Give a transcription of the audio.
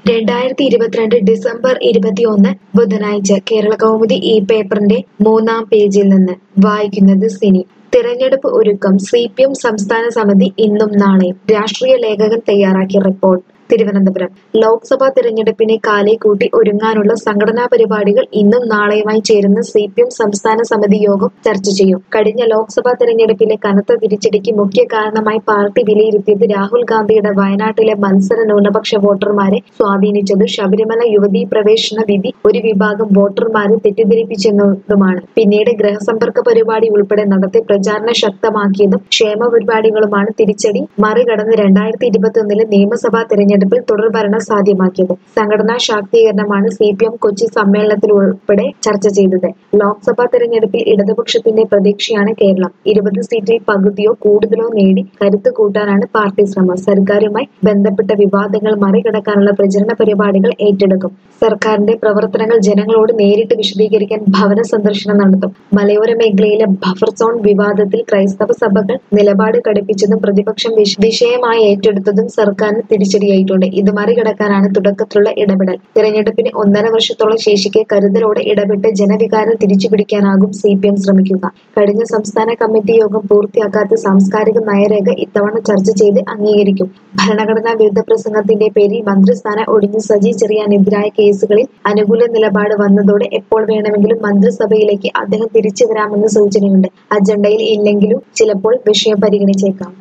രണ്ടായിരത്തി ഇരുപത്തിരണ്ട് ഡിസംബർ ഇരുപത്തിയൊന്ന് ബുധനാഴ്ച കേരള കൗമുദി ഈ പേപ്പറിന്റെ മൂന്നാം പേജിൽ നിന്ന് വായിക്കുന്നത് സിനി തിരഞ്ഞെടുപ്പ് ഒരുക്കം സി പി എം സംസ്ഥാന സമിതി ഇന്നും നാളെയും രാഷ്ട്രീയ ലേഖകൻ തയ്യാറാക്കിയ റിപ്പോർട്ട് തിരുവനന്തപുരം ലോക്സഭാ തിരഞ്ഞെടുപ്പിനെ കാലേ കൂട്ടി ഒരുങ്ങാനുള്ള സംഘടനാ പരിപാടികൾ ഇന്നും നാളെയുമായി ചേരുന്ന സി പി എം സംസ്ഥാന സമിതി യോഗം ചർച്ച ചെയ്യും കഴിഞ്ഞ ലോക്സഭാ തിരഞ്ഞെടുപ്പിലെ കനത്ത തിരിച്ചടിക്ക് മുഖ്യ കാരണമായി പാർട്ടി വിലയിരുത്തിയത് രാഹുൽ ഗാന്ധിയുടെ വയനാട്ടിലെ മത്സര ന്യൂനപക്ഷ വോട്ടർമാരെ സ്വാധീനിച്ചത് ശബരിമല യുവതീ പ്രവേശന വിധി ഒരു വിഭാഗം വോട്ടർമാരെ തെറ്റിദ്ധരിപ്പിച്ചെന്നതുമാണ് പിന്നീട് ഗൃഹസമ്പർക്ക പരിപാടി ഉൾപ്പെടെ നടത്തി പ്രചാരണ ശക്തമാക്കിയതും ക്ഷേമ പരിപാടികളുമാണ് തിരിച്ചടി മറികടന്ന് രണ്ടായിരത്തി ഇരുപത്തിയൊന്നിലെ നിയമസഭാ തെരഞ്ഞെടുപ്പിൽ തുടർഭരണം സാധ്യമാക്കിയത് സംഘടനാ ശാക്തീകരണമാണ് സി പി എം കൊച്ചി സമ്മേളനത്തിൽ ഉൾപ്പെടെ ചർച്ച ചെയ്തത് ലോക്സഭാ തെരഞ്ഞെടുപ്പിൽ ഇടതുപക്ഷത്തിന്റെ പ്രതീക്ഷയാണ് കേരളം ഇരുപത് സീറ്റിൽ പകുതിയോ കൂടുതലോ നേടി കരുത്ത് കൂട്ടാനാണ് പാർട്ടി ശ്രമം സർക്കാരുമായി ബന്ധപ്പെട്ട വിവാദങ്ങൾ മറികടക്കാനുള്ള പ്രചരണ പരിപാടികൾ ഏറ്റെടുക്കും സർക്കാരിന്റെ പ്രവർത്തനങ്ങൾ ജനങ്ങളോട് നേരിട്ട് വിശദീകരിക്കാൻ ഭവന സന്ദർശനം നടത്തും മലയോര മേഖലയിലെ ബഫർ സോൺ വിവാദത്തിൽ ക്രൈസ്തവ സഭകൾ നിലപാട് കടുപ്പിച്ചതും പ്രതിപക്ഷം വിഷ- വിഷയമായി ഏറ്റെടുത്തതും സർക്കാരിന് തിരിച്ചടിയായിട്ടുണ്ട് ഇത് മറികടക്കാനാണ് തുടക്കത്തിലുള്ള ഇടപെടൽ തിരഞ്ഞെടുപ്പിന് ഒന്നര വർഷത്തോളം ശേഷിക്കെ കരുതലോടെ ഇടപെട്ട് ജനവികാരം തിരിച്ചുപിടിക്കാനാകും സി പി എം ശ്രമിക്കുക കഴിഞ്ഞ സംസ്ഥാന കമ്മിറ്റി യോഗം പൂർത്തിയാക്കാത്ത സാംസ്കാരിക നയരേഖ ഇത്തവണ ചർച്ച ചെയ്ത് അംഗീകരിക്കും ഭരണഘടനാ വിരുദ്ധ പ്രസംഗത്തിന്റെ പേരിൽ മന്ത്രിസ്ഥാനം ഒഴിഞ്ഞ് സജി ചെറിയാനെതിരായ കേസുകളിൽ അനുകൂല നിലപാട് വന്നതോടെ എപ്പോൾ വേണമെങ്കിലും മന്ത്രിസഭയിലേക്ക് അദ്ദേഹം തിരിച്ചു വരാമെന്ന സൂചനയുണ്ട് അജണ്ടയിൽ ഇല്ലെങ്കിലും ചിലപ്പോൾ വിഷയം പരിഗണിച്ചേക്കാം